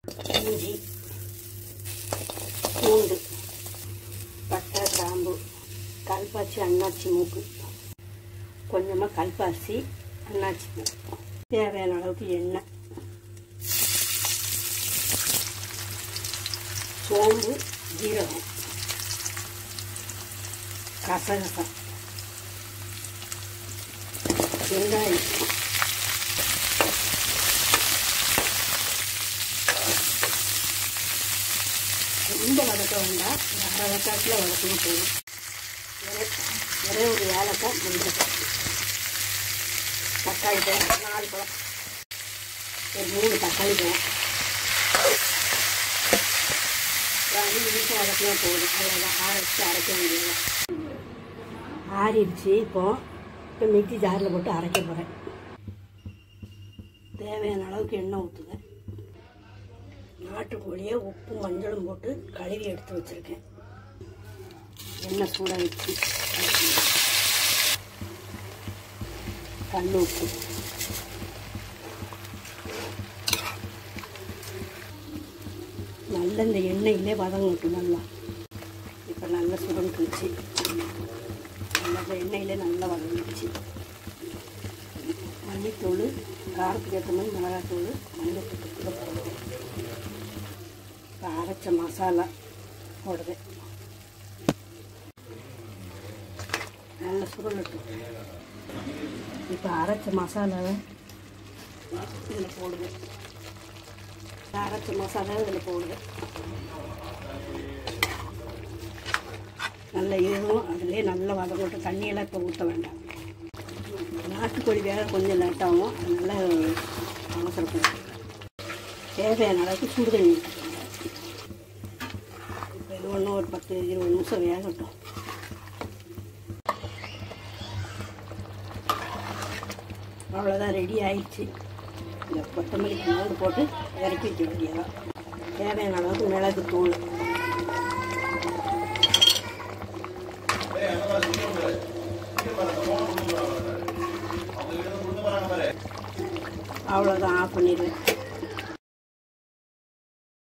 இஞ்சி பூண்டு பட்டை கிராம்பு கல்பாச்சி அன்னாச்சி மூக்கு கொஞ்சமாக கல்பாசி அன்னாச்சி பூ தேவையான அளவுக்கு எண்ணெய் சோம்பு ஜீரகம் கசகசம் வெங்காயம் ரொம்ப வதக்க வேண்டாம் ஒரு அரை வதக்காட்டில் வதக்கணும் போதும் ஒரே ஒரே ஒரு ஏலக்காய் மஞ்சள் தக்காளி பழம் நாலு பழம் ஒரு மூணு தக்காளி பழம் வந்து நிமிஷம் வதக்கினா போதும் அவ்வளோதான் ஆரம்பிச்சு அரைக்க வேண்டியது ஆறிடுச்சு இப்போ இப்போ மிக்சி ஜாரில் போட்டு அரைக்க போகிறேன் தேவையான அளவுக்கு எண்ணெய் ஊற்றுங்க நாட்டுக்கோழியை உப்பு மஞ்சளும் போட்டு கழுவி எடுத்து வச்சுருக்கேன் எண்ணெய் சூடாகிடுச்சு கல் உப்பு நல்ல இந்த எண்ணெயிலே வதங்கட்டும் நல்லா இப்போ நல்லா சுருண்டுருச்சு நல்ல எண்ணெயிலே நல்லா வதங்கிடுச்சு மல்லித்தூள் காரத்துக்கு ஏற்ற மாதிரி மிளகாத்தூள் மஞ்சத்தூள் கூட போடுவேன் இப்போ அரைச்ச மசாலா போடுவேன் நல்லா சுருளட்டும் இப்போ அரைச்ச மசாலாவை இதில் போடுவேன் அரைச்ச மசாலாவை இதில் போடுவேன் நல்ல இதுவும் அதிலே நல்லா வதங்கட்டும் தண்ணியெல்லாம் இப்போ ஊற்ற வேண்டாம் நாட்டுக்கோழி வேக கொஞ்சம் லேட்டாகும் அதனால் அவசரப்படும் தேவையான அளவுக்கு சுடு தண்ணி ஊற்றிக்கோங்க இப்போ இது ஒன்றும் ஒரு பத்து இருபது நிமிஷம் வேகட்டும் அவ்வளோதான் ரெடி ஆயிடுச்சு இந்த கொத்தமல்லி பூண்டு போட்டு இறக்கி வைக்க வேண்டியதான் தேவையான அளவுக்கு மிளகு தூள் அவ்வளோதான் ஆஃப் பண்ணிடுவேன்